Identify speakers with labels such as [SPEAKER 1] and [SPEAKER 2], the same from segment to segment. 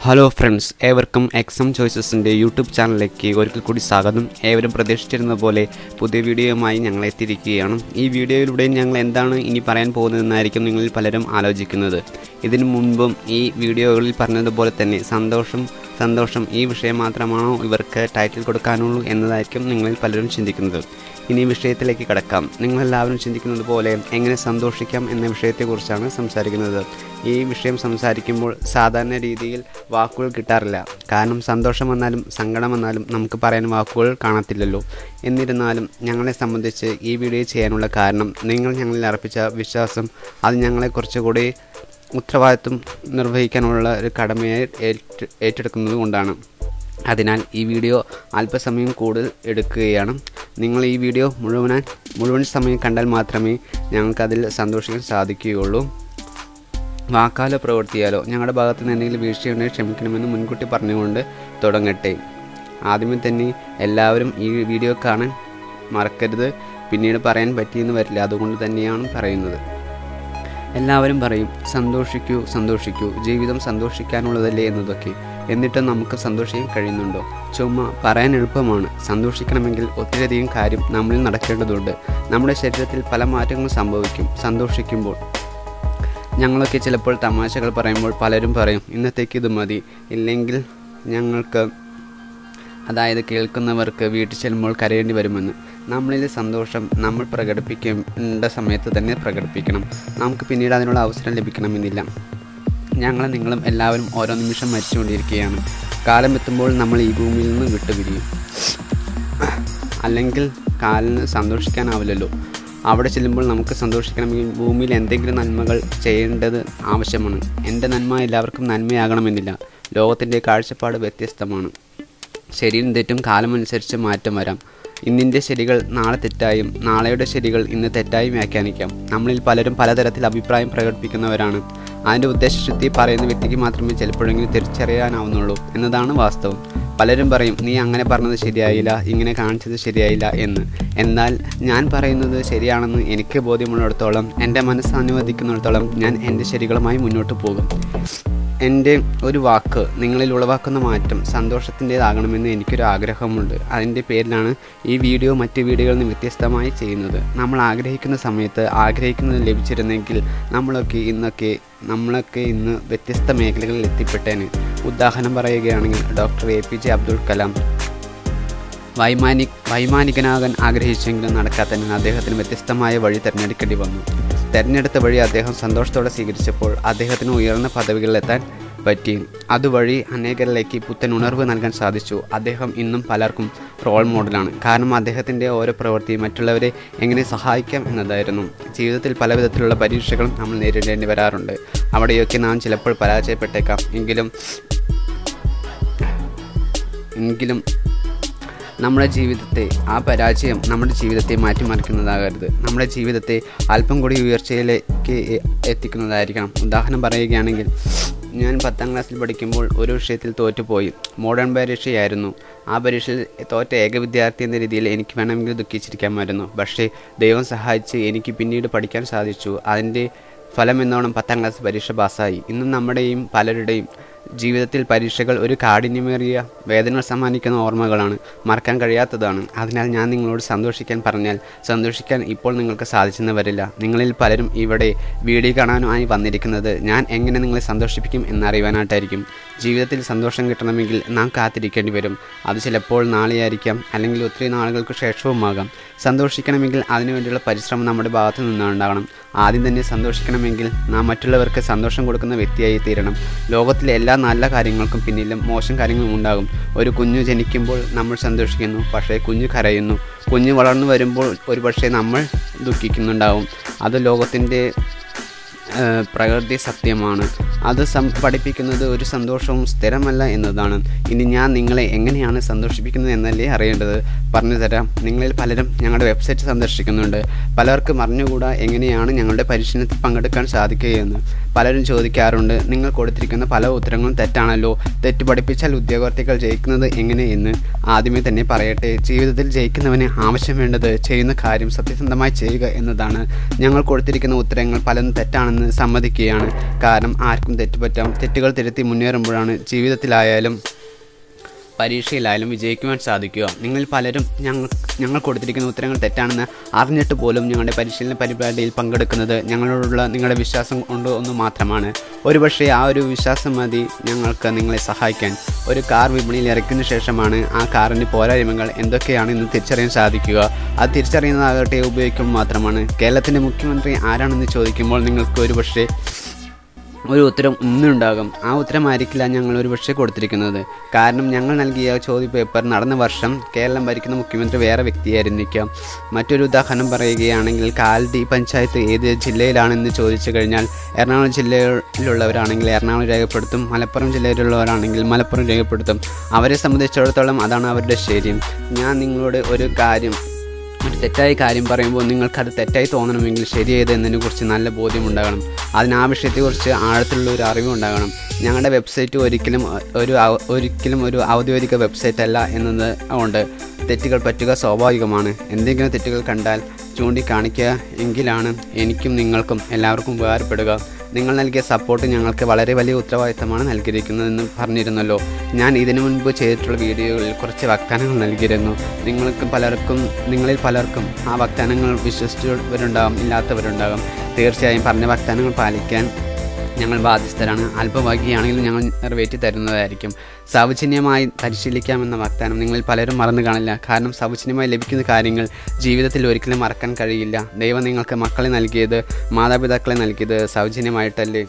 [SPEAKER 1] hello friends ഏവർക്കും exam ചോയ്സസിൻ്റെ YouTube ചാനലിലേക്ക് ഒരിക്കൽ കൂടി സ്വാഗതം ഏവരും പ്രതീക്ഷിച്ചിരുന്ന പോലെ പുതിയ വീഡിയോയുമായി ഞങ്ങൾ എത്തിയിരിക്കുകയാണ് ഈ വീഡിയോയിലൂടെ ഞങ്ങൾ എന്താണ് ഇനി പറയാൻ പോകുന്നതെന്നായിരിക്കും നിങ്ങളിൽ പലരും ആലോചിക്കുന്നത് ഇതിനു മുൻപും ഈ വീഡിയോകളിൽ പറഞ്ഞതുപോലെ തന്നെ സന്തോഷം സന്തോഷം ഈ വിഷയം മാത്രമാണോ ഇവർക്ക് ടൈറ്റിൽ കൊടുക്കാനുള്ളൂ എന്നതായിരിക്കും നിങ്ങളിൽ പലരും ചിന്തിക്കുന്നത് ഇനി വിഷയത്തിലേക്ക് കടക്കാം നിങ്ങളെല്ലാവരും ചിന്തിക്കുന്നത് പോലെ എങ്ങനെ സന്തോഷിക്കാം എന്ന വിഷയത്തെക്കുറിച്ചാണ് സംസാരിക്കുന്നത് ഈ വിഷയം സംസാരിക്കുമ്പോൾ സാധാരണ രീതിയിൽ വാക്കുകൾ കിട്ടാറില്ല കാരണം സന്തോഷം വന്നാലും സങ്കടം വന്നാലും നമുക്ക് പറയാൻ വാക്കുകൾ കാണത്തില്ലല്ലോ എന്നിരുന്നാലും ഞങ്ങളെ സംബന്ധിച്ച് ഈ വീഡിയോ ചെയ്യാനുള്ള കാരണം നിങ്ങൾ ഞങ്ങളിൽ അർപ്പിച്ച വിശ്വാസം അത് ഞങ്ങളെ കുറച്ചുകൂടി ഉത്തരവാദിത്വം നിർവഹിക്കാനുള്ള ഒരു കടമയായി ഏറ്റ ഏറ്റെടുക്കുന്നത് കൊണ്ടാണ് അതിനാൽ ഈ വീഡിയോ അല്പസമയം കൂടുതൽ എടുക്കുകയാണ് നിങ്ങൾ ഈ വീഡിയോ മുഴുവനാൻ മുഴുവൻ സമയം കണ്ടാൽ മാത്രമേ ഞങ്ങൾക്കതിൽ സന്തോഷിക്കാൻ സാധിക്കുകയുള്ളൂ വാക്കാലോ പ്രവർത്തിയാലോ ഞങ്ങളുടെ ഭാഗത്ത് നിന്ന് എന്തെങ്കിലും വീഴ്ചയുണ്ടെങ്കിൽ ക്ഷമിക്കണമെന്ന് മുൻകൂട്ടി പറഞ്ഞുകൊണ്ട് തുടങ്ങട്ടെ ആദ്യമേ തന്നെ എല്ലാവരും ഈ വീഡിയോ കാണാൻ മറക്കരുത് പിന്നീട് പറയാൻ പറ്റിയെന്ന് വരില്ല അതുകൊണ്ട് തന്നെയാണ് പറയുന്നത് എല്ലാവരും പറയും സന്തോഷിക്കൂ സന്തോഷിക്കൂ ജീവിതം സന്തോഷിക്കാനുള്ളതല്ലേ എന്നതൊക്കെ എന്നിട്ടും നമുക്ക് സന്തോഷിക്കാൻ കഴിയുന്നുണ്ടോ ചുമ്മാ പറയാൻ എളുപ്പമാണ് സന്തോഷിക്കണമെങ്കിൽ ഒത്തിരിയധികം കാര്യം നമ്മളിൽ നടക്കേണ്ടതുണ്ട് നമ്മുടെ ശരീരത്തിൽ പല മാറ്റങ്ങളും സംഭവിക്കും സന്തോഷിക്കുമ്പോൾ ഞങ്ങളൊക്കെ ചിലപ്പോൾ തമാശകൾ പറയുമ്പോൾ പലരും പറയും ഇന്നത്തേക്ക് ഇത് മതി ഇല്ലെങ്കിൽ ഞങ്ങൾക്ക് അതായത് കേൾക്കുന്നവർക്ക് വീട്ടിൽ ചെല്ലുമ്പോൾ കരയേണ്ടി വരുമെന്ന് നമ്മളിലെ സന്തോഷം നമ്മൾ പ്രകടിപ്പിക്കേണ്ട സമയത്ത് തന്നെ പ്രകടിപ്പിക്കണം നമുക്ക് പിന്നീട് അതിനുള്ള അവസരം ലഭിക്കണമെന്നില്ല ഞങ്ങൾ നിങ്ങളും എല്ലാവരും ഓരോ നിമിഷം മരിച്ചുകൊണ്ടിരിക്കുകയാണ് കാലം എത്തുമ്പോൾ നമ്മൾ ഈ ഭൂമിയിൽ നിന്ന് വിട്ടുപിരിയും അല്ലെങ്കിൽ കാലിന് സന്തോഷിക്കാനാവില്ലല്ലോ അവിടെ ചെല്ലുമ്പോൾ നമുക്ക് സന്തോഷിക്കണമെങ്കിൽ ഭൂമിയിൽ എന്തെങ്കിലും നന്മകൾ ചെയ്യേണ്ടത് ആവശ്യമാണ് എൻ്റെ നന്മ എല്ലാവർക്കും നന്മയാകണമെന്നില്ല ലോകത്തിൻ്റെ കാഴ്ചപ്പാട് വ്യത്യസ്തമാണ് ശരിയും തെറ്റും കാലമനുസരിച്ച് മാറ്റം വരാം ഇന്നിൻ്റെ ശരികൾ നാളെ തെറ്റായും നാളെയുടെ ശരികൾ ഇന്ന് തെറ്റായും വ്യാഖ്യാനിക്കാം നമ്മളിൽ പലരും പലതരത്തിൽ അഭിപ്രായം പ്രകടിപ്പിക്കുന്നവരാണ് അതിൻ്റെ ഉദ്ദേശശുദ്ധി പറയുന്ന വ്യക്തിക്ക് മാത്രമേ ചിലപ്പോഴെങ്കിലും തിരിച്ചറിയാനാവുന്നുള്ളൂ എന്നതാണ് വാസ്തവം പലരും പറയും നീ അങ്ങനെ പറഞ്ഞത് ശരിയായില്ല ഇങ്ങനെ കാണിച്ചത് ശരിയായില്ല എന്ന് എന്നാൽ ഞാൻ പറയുന്നത് ശരിയാണെന്ന് എനിക്ക് ബോധ്യമുള്ളിടത്തോളം എൻ്റെ മനസ്സ് അനുവദിക്കുന്നിടത്തോളം ഞാൻ എൻ്റെ ശരികളുമായി മുന്നോട്ട് പോകും എൻ്റെ ഒരു വാക്ക് നിങ്ങളിൽ ഉളവാക്കുന്ന മാറ്റം സന്തോഷത്തിൻ്റേതാകണമെന്ന് എനിക്കൊരു ആഗ്രഹമുണ്ട് അതിൻ്റെ പേരിലാണ് ഈ വീഡിയോ മറ്റ് വീഡിയോകളിൽ നിന്ന് വ്യത്യസ്തമായി ചെയ്യുന്നത് നമ്മൾ ആഗ്രഹിക്കുന്ന സമയത്ത് ആഗ്രഹിക്കുന്നത് ലഭിച്ചിരുന്നെങ്കിൽ നമ്മളൊക്കെ ഇന്നൊക്കെ നമ്മളൊക്കെ ഇന്ന് വ്യത്യസ്ത മേഖലകളിൽ എത്തിപ്പെട്ടേന് ഉദാഹരണം പറയുകയാണെങ്കിൽ doctor A P J Abdul Kalam വൈമാനിക് വൈമാനികനാകാൻ ആഗ്രഹിച്ചെങ്കിലും നടക്കാത്തതിന് അദ്ദേഹത്തിന് വ്യത്യസ്തമായ വഴി തിരഞ്ഞെടുക്കേണ്ടി വന്നു തിരഞ്ഞെടുത്ത വഴി അദ്ദേഹം സന്തോഷത്തോടെ സ്വീകരിച്ചപ്പോൾ അദ്ദേഹത്തിന് ഉയർന്ന പദവികളിലെത്താൻ പറ്റി അതുവഴി അനേകരിലേക്ക് പുത്തൻ ഉണർവ് നൽകാൻ സാധിച്ചു അദ്ദേഹം ഇന്നും പലർക്കും റോൾ മോഡലാണ് കാരണം അദ്ദേഹത്തിൻ്റെ ഓരോ പ്രവൃത്തിയും മറ്റുള്ളവരെ എങ്ങനെ സഹായിക്കാം എന്നതായിരുന്നു ജീവിതത്തിൽ പല വിധത്തിലുള്ള പരീക്ഷകളും നമ്മൾ നേരിടേണ്ടി വരാറുണ്ട് അവിടെയൊക്കെ നാം ചിലപ്പോൾ പരാജയപ്പെട്ടേക്കാം എങ്കിലും എങ്കിലും നമ്മുടെ ജീവിതത്തെ ആ പരാജയം നമ്മുടെ ജീവിതത്തെ മാറ്റിമറിക്കുന്നതാകരുത് നമ്മുടെ ജീവിതത്തെ അല്പം കൂടി ഉയർച്ചയിലേക്ക് എത്തിക്കുന്നതായിരിക്കണം ഉദാഹരണം പറയുകയാണെങ്കിൽ ഞാൻ പത്താം ക്ലാസ്സിൽ പഠിക്കുമ്പോൾ ഒരു വിഷയത്തിൽ തോറ്റുപോയി മോഡേൺ പരീക്ഷയായിരുന്നു ആ പരീക്ഷയിൽ തോറ്റ ഏക വിദ്യാർത്ഥി എന്ന രീതിയിൽ എനിക്ക് വേണമെങ്കിൽ ദുഃഖിച്ചിരിക്കാമായിരുന്നു പക്ഷേ ദൈവം സഹായിച്ച് എനിക്ക് പിന്നീട് പഠിക്കാൻ സാധിച്ചു അതിൻ്റെ ഫലം എന്നോണം പത്താം ക്ലാസ് പരീക്ഷ പാസ്സായി ഇന്നും നമ്മുടെയും പലരുടെയും ജീവിതത്തിൽ പരീക്ഷകൾ ഒരു കാഠിന്യമേറിയ വേദനകൾ സമ്മാനിക്കുന്ന ഓർമ്മകളാണ് മറക്കാൻ കഴിയാത്തതാണ് അതിനാൽ ഞാൻ നിങ്ങളോട് സന്തോഷിക്കാൻ പറഞ്ഞാൽ സന്തോഷിക്കാൻ ഇപ്പോൾ നിങ്ങൾക്ക് സാധിച്ചെന്ന് വരില്ല നിങ്ങളിൽ പലരും ഇവിടെ വീഡിയോ കാണാനുമായി വന്നിരിക്കുന്നത് ഞാൻ എങ്ങനെ നിങ്ങളെ സന്തോഷിപ്പിക്കും എന്നറിയുവാനായിട്ടായിരിക്കും ജീവിതത്തിൽ സന്തോഷം കിട്ടണമെങ്കിൽ നാം കാത്തിരിക്കേണ്ടി വരും അത് ചിലപ്പോൾ നാളെയായിരിക്കാം അല്ലെങ്കിൽ ഒത്തിരി നാളുകൾക്ക് ശേഷവുമാകാം സന്തോഷിക്കണമെങ്കിൽ അതിനുവേണ്ടിയുള്ള പരിശ്രമം നമ്മുടെ ഭാഗത്തു നിന്നുണ്ടാകണം ആദ്യം തന്നെ സന്തോഷിക്കണമെങ്കിൽ നാം മറ്റുള്ളവർക്ക് സന്തോഷം കൊടുക്കുന്ന വ്യക്തിയായി തീരണം ലോകത്തിലെ എല്ലാ നല്ല കാര്യങ്ങൾക്കും പിന്നിലും മോശം കാര്യങ്ങളും ഉണ്ടാകും ഒരു കുഞ്ഞു ജനിക്കുമ്പോൾ നമ്മൾ സന്തോഷിക്കുന്നു പക്ഷേ കുഞ്ഞു കരയുന്നു കുഞ്ഞ് വളർന്നു വരുമ്പോൾ ഒരുപക്ഷെ നമ്മൾ ദുഃഖിക്കുന്നുണ്ടാവും അത് ലോകത്തിൻ്റെ പ്രകൃതി സത്യമാണ് അത് സം പഠിപ്പിക്കുന്നത് ഒരു സന്തോഷവും സ്ഥിരമല്ല എന്നതാണ് ഇനി ഞാൻ നിങ്ങളെ എങ്ങനെയാണ് സന്തോഷിപ്പിക്കുന്നത് എന്നല്ലേ അറിയേണ്ടത് പറഞ്ഞു തരാം നിങ്ങളിൽ പലരും ഞങ്ങളുടെ വെബ്സൈറ്റ് സന്ദർശിക്കുന്നുണ്ട് പലർക്കും അറിഞ്ഞുകൂടാ എങ്ങനെയാണ് ഞങ്ങളുടെ പരിശീലനത്തിൽ പങ്കെടുക്കാൻ സാധിക്കുകയെന്ന് പലരും ചോദിക്കാറുണ്ട് നിങ്ങൾ കൊടുത്തിരിക്കുന്ന പല ഉത്തരങ്ങളും തെറ്റാണല്ലോ തെറ്റ് പഠിപ്പിച്ചാൽ ഉദ്യോഗാർത്ഥികൾ ജയിക്കുന്നത് എങ്ങനെ എന്ന് ആദ്യമേ തന്നെ പറയട്ടെ ജീവിതത്തിൽ ജയിക്കുന്നവന് ആവശ്യം വേണ്ടത് ചെയ്യുന്ന കാര്യം സത്യസന്ധമായി ചെയ്യുക എന്നതാണ് ഞങ്ങൾ കൊടുത്തിരിക്കുന്ന ഉത്തരങ്ങൾ പലതും തെറ്റാണെന്ന് സമ്മതിക്കുകയാണ് കാരണം ആർക്കും തെറ്റുപറ്റാം തെറ്റുകൾ തിരുത്തി മുന്നേറുമ്പോഴാണ് ജീവിതത്തിലായാലും പരീക്ഷയിലായാലും വിജയിക്കുവാൻ സാധിക്കുക നിങ്ങളിൽ പലരും ഞങ്ങൾ ഞങ്ങൾ കൊടുത്തിരിക്കുന്ന ഉത്തരങ്ങൾ തെറ്റാണെന്ന് അറിഞ്ഞിട്ട് പോലും ഞങ്ങളുടെ പരിശീലന പരിപാടിയിൽ പങ്കെടുക്കുന്നത് ഞങ്ങളോടുള്ള നിങ്ങളുടെ വിശ്വാസം കൊണ്ട് ഒന്ന് മാത്രമാണ് ഒരുപക്ഷെ ആ ഒരു വിശ്വാസം മതി ഞങ്ങൾക്ക് നിങ്ങളെ സഹായിക്കാൻ ഒരു കാർ വിപണിയിൽ ഇറക്കിയതിനു ശേഷമാണ് ആ കാറിൻ്റെ പോരായ്മകൾ എന്തൊക്കെയാണെന്ന് തിരിച്ചറിയാൻ സാധിക്കുക അത് തിരിച്ചറിയുന്നതാകട്ടെ ഉപയോഗിക്കുമ്പോൾ മാത്രമാണ് കേരളത്തിൻ്റെ മുഖ്യമന്ത്രി ആരാണെന്ന് ചോദിക്കുമ്പോൾ നിങ്ങൾക്ക് ഒരുപക്ഷെ ഒരു ഉത്തരം ഒന്നുണ്ടാകും ആ ഉത്തരമായിരിക്കില്ല ഞങ്ങൾ ഒരു പക്ഷേ കൊടുത്തിരിക്കുന്നത് കാരണം ഞങ്ങൾ നൽകിയ ചോദ്യ പേപ്പർ നടന്ന വർഷം കേരളം ഭരിക്കുന്ന മുഖ്യമന്ത്രി വേറെ വ്യക്തിയായിരുന്നിരിക്കാം മറ്റൊരു ഉദാഹരണം പറയുകയാണെങ്കിൽ കാൽഡി പഞ്ചായത്ത് ഏത് ജില്ലയിലാണെന്ന് ചോദിച്ചു കഴിഞ്ഞാൽ എറണാകുളം ജില്ലയിലുള്ളവരാണെങ്കിൽ എറണാകുളം രേഖപ്പെടുത്തും മലപ്പുറം ജില്ലയിലുള്ളവരാണെങ്കിൽ മലപ്പുറം രേഖപ്പെടുത്തും അവരെ സംബന്ധിച്ചിടത്തോളം അതാണ് അവരുടെ ശരി ഞാൻ നിങ്ങളോട് ഒരു കാര്യം ഒരു തെറ്റായ കാര്യം പറയുമ്പോൾ നിങ്ങൾക്കത് തെറ്റായി തോന്നണമെങ്കിൽ ശരിയേത് എന്നതിനെക്കുറിച്ച് നല്ല ബോധ്യമുണ്ടാകണം അതിന് ആ വിഷയത്തെക്കുറിച്ച് ആഴത്തിലുള്ള ഒരു അറിവുണ്ടാകണം ഞങ്ങളുടെ വെബ്സൈറ്റ് ഒരിക്കലും ഒരു ഔ- ഒരിക്കലും ഒരു ഔദ്യോഗിക വെബ്സൈറ്റ് അല്ല എന്നത് കൊണ്ട് തെറ്റുകൾ പറ്റുക സ്വാഭാവികമാണ് എന്തെങ്കിലും തെറ്റുകൾ കണ്ടാൽ ചൂണ്ടിക്കാണിക്കുക എങ്കിലാണ് എനിക്കും നിങ്ങൾക്കും എല്ലാവർക്കും ഉപകാരപ്പെടുക നിങ്ങൾ നൽകിയ സപ്പോർട്ട് ഞങ്ങൾക്ക് വളരെ വലിയ ഉത്തരവാദിത്തമാണ് നൽകിയിരിക്കുന്നതെന്ന് പറഞ്ഞിരുന്നല്ലോ ഞാൻ ഇതിനു മുൻപ് ചെയ്തിട്ടുള്ള വീഡിയോകളിൽ കുറച്ച് വാഗ്ദാനങ്ങൾ നൽകിയിരുന്നു നിങ്ങൾക്ക് പലർക്കും നിങ്ങളിൽ പലർക്കും ആ വാഗ്ദാനങ്ങൾ വിശ്വസിച്ചവരുണ്ടാകും ഇല്ലാത്തവരുണ്ടാകും തീർച്ചയായും പറഞ്ഞ വാഗ്ദാനങ്ങൾ പാലിക്കാൻ ഞങ്ങൾ ബാധ്യസ്ഥരാണ് അല്പഭാഗ്യമാണെങ്കിലും ഞങ്ങൾ നിറവേറ്റി തരുന്നതായിരിക്കും സൗജന്യമായി പരിശീലിക്കാമെന്ന വാഗ്ദാനം നിങ്ങളിൽ പലരും മറന്നു കാണില്ല കാരണം സൗജന്യമായി ലഭിക്കുന്ന കാര്യങ്ങൾ ജീവിതത്തിൽ ഒരിക്കലും മറക്കാൻ കഴിയില്ല ദൈവം നിങ്ങൾക്ക് മക്കളെ നൽകിയത് മാതാപിതാക്കളെ നൽകിയത് സൗജന്യമായിട്ടല്ലേ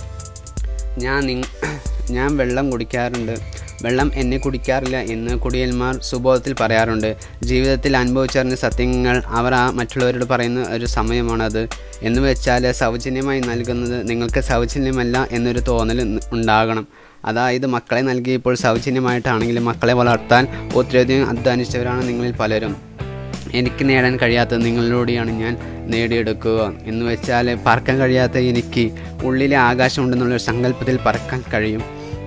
[SPEAKER 1] ഞാൻ നിങ് ഞാൻ വെള്ളം കുടിക്കാറുണ്ട് വെള്ളം എന്നെ കുടിക്കാറില്ല എന്ന് കുടിയന്മാർ സുബോധത്തിൽ പറയാറുണ്ട് ജീവിതത്തിൽ അനുഭവിച്ചറിഞ്ഞ സത്യങ്ങൾ അവർ ആ മറ്റുള്ളവരോട് പറയുന്ന ഒരു സമയമാണത് എന്ന് വെച്ചാൽ സൗജന്യമായി നൽകുന്നത് നിങ്ങൾക്ക് സൗജന്യമല്ല എന്നൊരു തോന്നൽ ന- ഉണ്ടാകണം അതായത് മക്കളെ നൽകിയപ്പോൾ സൗജന്യമായിട്ടാണെങ്കിലും മക്കളെ വളർത്താൻ ഒത്തിരിയധികം അധ്വാനിച്ചവരാണ് നിങ്ങളിൽ പലരും എനിക്ക് നേടാൻ കഴിയാത്തത് നിങ്ങളിലൂടെയാണ് ഞാൻ നേടിയെടുക്കുക എന്ന് വെച്ചാൽ പറക്കാൻ കഴിയാത്ത എനിക്ക് ഉള്ളിലെ ആകാശം ഉണ്ടെന്നുള്ള സങ്കല്പത്തിൽ പറക്കാൻ കഴിയും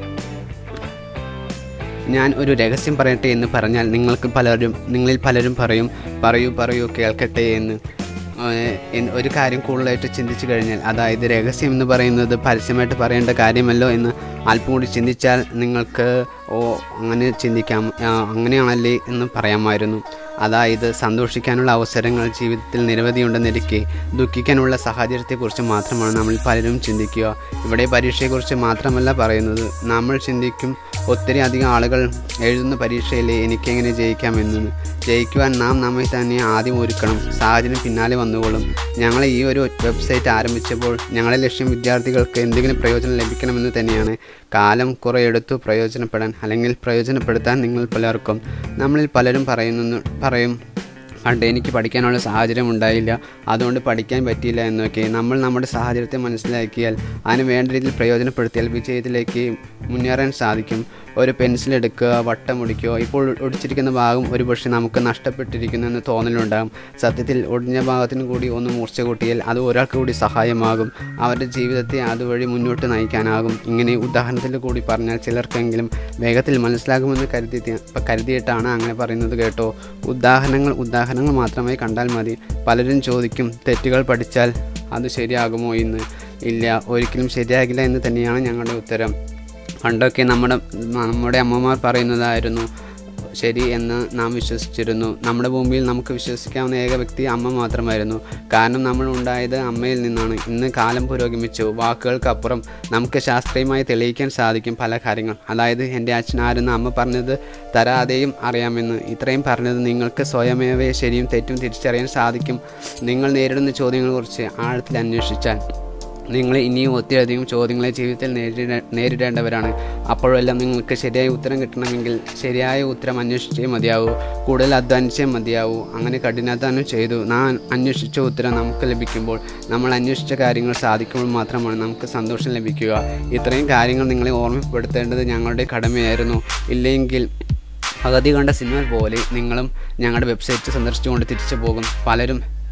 [SPEAKER 1] ഞാൻ ഒരു രഹസ്യം പറയട്ടെ എന്ന് പറഞ്ഞാൽ നിങ്ങൾക്ക് പലരും നിങ്ങളിൽ പലരും പറയും പറയൂ പറയൂ കേൾക്കട്ടെ എന്ന് ഏഹ് എന്ന് ഒരു കാര്യം കൂടുതലായിട്ട് ചിന്തിച്ചു കഴിഞ്ഞാൽ അതായത് രഹസ്യം എന്ന് പറയുന്നത് പരസ്യമായിട്ട് പറയേണ്ട കാര്യമല്ലോ എന്ന് അല്പം കൂടി ചിന്തിച്ചാൽ നിങ്ങൾക്ക് ഓ അങ്ങനെ ചിന്തിക്കാം ആ, അങ്ങനെയാണല്ലേ എന്ന് പറയാമായിരുന്നു അതായത് സന്തോഷിക്കാനുള്ള അവസരങ്ങൾ ജീവിതത്തിൽ നിരവധിയുണ്ടെന്നിരിക്കെ ദുഃഖിക്കാനുള്ള സാഹചര്യത്തെക്കുറിച്ച് മാത്രമാണ് നമ്മൾ പലരും ചിന്തിക്കുക ഇവിടെ പരീക്ഷയെക്കുറിച്ച് മാത്രമല്ല പറയുന്നത് നമ്മൾ ചിന്തിക്കും ഒത്തിരി അധികം ആളുകൾ എഴുതുന്ന പരീക്ഷയിൽ എനിക്കെങ്ങനെ ജയിക്കാമെന്ന് ജയിക്കുവാൻ നാം നമ്മെ തന്നെ ആദ്യം ഒരുക്കണം സാഹചര്യം പിന്നാലെ വന്നുകൊള്ളും ഞങ്ങൾ ഈ ഒരു വെബ്സൈറ്റ് ആരംഭിച്ചപ്പോൾ ഞങ്ങളുടെ ലക്ഷ്യം വിദ്യാർത്ഥികൾക്ക് എന്തെങ്കിലും പ്രയോജനം ലഭിക്കണമെന്ന് തന്നെയാണ് കാലം കുറേ എടുത്തു പ്രയോജനപ്പെടാൻ അല്ലെങ്കിൽ പ്രയോജനപ്പെടുത്താൻ നിങ്ങൾ പലർക്കും നമ്മളിൽ പലരും പറയുന്നു പറയും പണ്ട് എനിക്ക് പഠിക്കാനുള്ള സാഹചര്യം ഉണ്ടായില്ല അതുകൊണ്ട് പഠിക്കാൻ പറ്റിയില്ല എന്നൊക്കെ നമ്മൾ നമ്മുടെ സാഹചര്യത്തെ മനസ്സിലാക്കിയാൽ അതിന് വേണ്ട രീതിയിൽ പ്രയോജനപ്പെടുത്തിയാൽ വിജയത്തിലേക്ക് മുന്നേറാൻ സാധിക്കും ഒരു പെൻസിൽ എടുക്കുക വട്ടം ഒടിക്കുക ഇപ്പോൾ ഒടിച്ചിരിക്കുന്ന ഭാഗം ഒരുപക്ഷെ നമുക്ക് നഷ്ടപ്പെട്ടിരിക്കുന്നു എന്ന് തോന്നലുണ്ടാകും സത്യത്തിൽ ഒടിഞ്ഞ ഭാഗത്തിന് കൂടി ഒന്ന് മൂർച്ച കൂട്ടിയാൽ അത് ഒരാൾക്ക് കൂടി സഹായമാകും അവരുടെ ജീവിതത്തെ അതുവഴി മുന്നോട്ട് നയിക്കാനാകും ഇങ്ങനെ ഉദാഹരണത്തിൽ കൂടി പറഞ്ഞാൽ ചിലർക്കെങ്കിലും വേഗത്തിൽ മനസ്സിലാകുമെന്ന് കരുതി കരുതിയിട്ടാണ് അങ്ങനെ പറയുന്നത് കേട്ടോ ഉദാഹരണങ്ങൾ ഉദാഹരണങ്ങൾ മാത്രമായി കണ്ടാൽ മതി പലരും ചോദിക്കും തെറ്റുകൾ പഠിച്ചാൽ അത് ശരിയാകുമോ എന്ന് ഇല്ല ഒരിക്കലും ശരിയാകില്ല എന്ന് തന്നെയാണ് ഞങ്ങളുടെ ഉത്തരം പണ്ടൊക്കെ നമ്മുടെ നമ്മുടെ അമ്മമാർ പറയുന്നതായിരുന്നു ശരി എന്ന് നാം വിശ്വസിച്ചിരുന്നു നമ്മുടെ ഭൂമിയിൽ നമുക്ക് വിശ്വസിക്കാവുന്ന ഏക വ്യക്തി അമ്മ മാത്രമായിരുന്നു കാരണം നമ്മൾ ഉണ്ടായത് അമ്മയിൽ നിന്നാണ് ഇന്ന് കാലം പുരോഗമിച്ചു വാക്കുകൾക്കപ്പുറം നമുക്ക് ശാസ്ത്രീയമായി തെളിയിക്കാൻ സാധിക്കും പല കാര്യങ്ങൾ അതായത് എൻ്റെ അച്ഛൻ ആരെന്ന് അമ്മ പറഞ്ഞത് തരാതെയും അറിയാമെന്ന് ഇത്രയും പറഞ്ഞത് നിങ്ങൾക്ക് സ്വയമേവേ ശരിയും തെറ്റും തിരിച്ചറിയാൻ സാധിക്കും നിങ്ങൾ നേരിടുന്ന ചോദ്യങ്ങളെക്കുറിച്ച് ആഴത്തിൽ അന്വേഷിച്ചാൽ നിങ്ങൾ ഇനിയും ഒത്തിരിയധികം ചോദ്യങ്ങളെ ജീവിതത്തിൽ നേരിട നേരിടേണ്ടവരാണ് അപ്പോഴെല്ലാം നിങ്ങൾക്ക് ശരിയായ ഉത്തരം കിട്ടണമെങ്കിൽ ശരിയായ ഉത്തരം അന്വേഷിച്ചേ മതിയാവൂ കൂടുതൽ അധ്വാനിച്ചേ മതിയാവൂ അങ്ങനെ കഠിനാധ്വാനം ചെയ്തു നാം അന്വേഷിച്ച ഉത്തരം നമുക്ക് ലഭിക്കുമ്പോൾ നമ്മൾ അന്വേഷിച്ച കാര്യങ്ങൾ സാധിക്കുമ്പോൾ മാത്രമാണ് നമുക്ക് സന്തോഷം ലഭിക്കുക ഇത്രയും കാര്യങ്ങൾ നിങ്ങളെ ഓർമ്മപ്പെടുത്തേണ്ടത് ഞങ്ങളുടെ കടമയായിരുന്നു ഇല്ലെങ്കിൽ പകുതി കണ്ട സിനിമ പോലെ നിങ്ങളും ഞങ്ങളുടെ വെബ്സൈറ്റ് സന്ദർശിച്ചുകൊണ്ട് തിരിച്ചു പോകും പലരും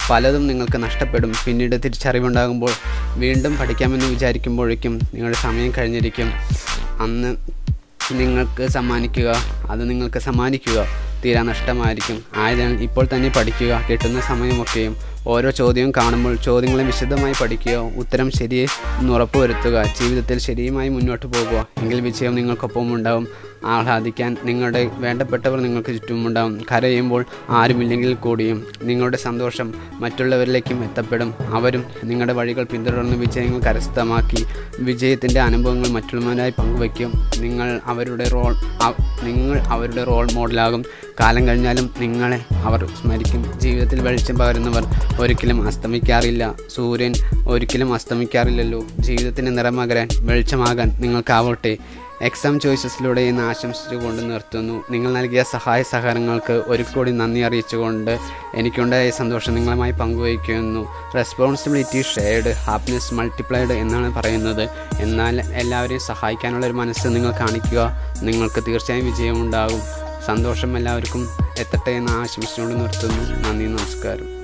[SPEAKER 1] പലതും നിങ്ങൾക്ക് നഷ്ടപ്പെടും പിന്നീട് തിരിച്ചറിവുണ്ടാകുമ്പോൾ വീണ്ടും പഠിക്കാമെന്ന് വിചാരിക്കുമ്പോഴേക്കും നിങ്ങളുടെ സമയം കഴിഞ്ഞിരിക്കും അന്ന് നിങ്ങൾക്ക് സമ്മാനിക്കുക അത് നിങ്ങൾക്ക് സമ്മാനിക്കുക തീരാ നഷ്ടമായിരിക്കും ആയതിനാൽ ഇപ്പോൾ തന്നെ പഠിക്കുക കിട്ടുന്ന സമയമൊക്കെയും ഓരോ ചോദ്യവും കാണുമ്പോൾ ചോദ്യങ്ങളെ വിശദമായി പഠിക്കുക ഉത്തരം ശരിയെ എന്ന് ഉറപ്പുവരുത്തുക ജീവിതത്തിൽ ശരിയുമായി മുന്നോട്ട് പോകുക എങ്കിൽ വിജയം നിങ്ങൾക്കൊപ്പം ഉണ്ടാവും ആഹ്ലാദിക്കാൻ നിങ്ങളുടെ വേണ്ടപ്പെട്ടവർ നിങ്ങൾക്ക് ചുറ്റുമുണ്ടാവും കരയുമ്പോൾ ആരുമില്ലെങ്കിൽ കൂടിയും നിങ്ങളുടെ സന്തോഷം മറ്റുള്ളവരിലേക്കും എത്തപ്പെടും അവരും നിങ്ങളുടെ വഴികൾ പിന്തുടർന്ന് വിജയങ്ങൾ കരസ്ഥമാക്കി വിജയത്തിൻ്റെ അനുഭവങ്ങൾ മറ്റുള്ളവരായി പങ്കുവയ്ക്കും നിങ്ങൾ അവരുടെ റോൾ അവ- നിങ്ങൾ അവരുടെ റോൾ മോഡലാകും കാലം കഴിഞ്ഞാലും നിങ്ങളെ അവർ സ്മരിക്കും ജീവിതത്തിൽ വെളിച്ചം പകരുന്നവർ ഒരിക്കലും അസ്തമിക്കാറില്ല സൂര്യൻ ഒരിക്കലും അസ്തമിക്കാറില്ലല്ലോ ജീവിതത്തിന് നിറമകരാൻ വെളിച്ചമാകാൻ നിങ്ങൾക്കാവട്ടെ എക്സാം ചോയ്സസിലൂടെ ഇന്ന് ആശംസിച്ചുകൊണ്ട് നിർത്തുന്നു നിങ്ങൾ നൽകിയ സഹായ സഹകരണങ്ങൾക്ക് ഒരു കൂടി നന്ദി അറിയിച്ചുകൊണ്ട് എനിക്കുണ്ടായ സന്തോഷം നിങ്ങളുമായി പങ്കുവയ്ക്കുന്നു റെസ്പോൺസിബിലിറ്റി ഷെയർഡ് ഹാപ്പിനെസ് മൾട്ടിപ്ലൈഡ് എന്നാണ് പറയുന്നത് എന്നാൽ എല്ലാവരെയും സഹായിക്കാനുള്ള ഒരു മനസ്സ് നിങ്ങൾ കാണിക്കുക നിങ്ങൾക്ക് തീർച്ചയായും വിജയമുണ്ടാകും സന്തോഷം എല്ലാവർക്കും എത്തട്ടെ എന്ന് ആശംസിച്ചുകൊണ്ട് നിർത്തുന്നു നന്ദി നമസ്കാരം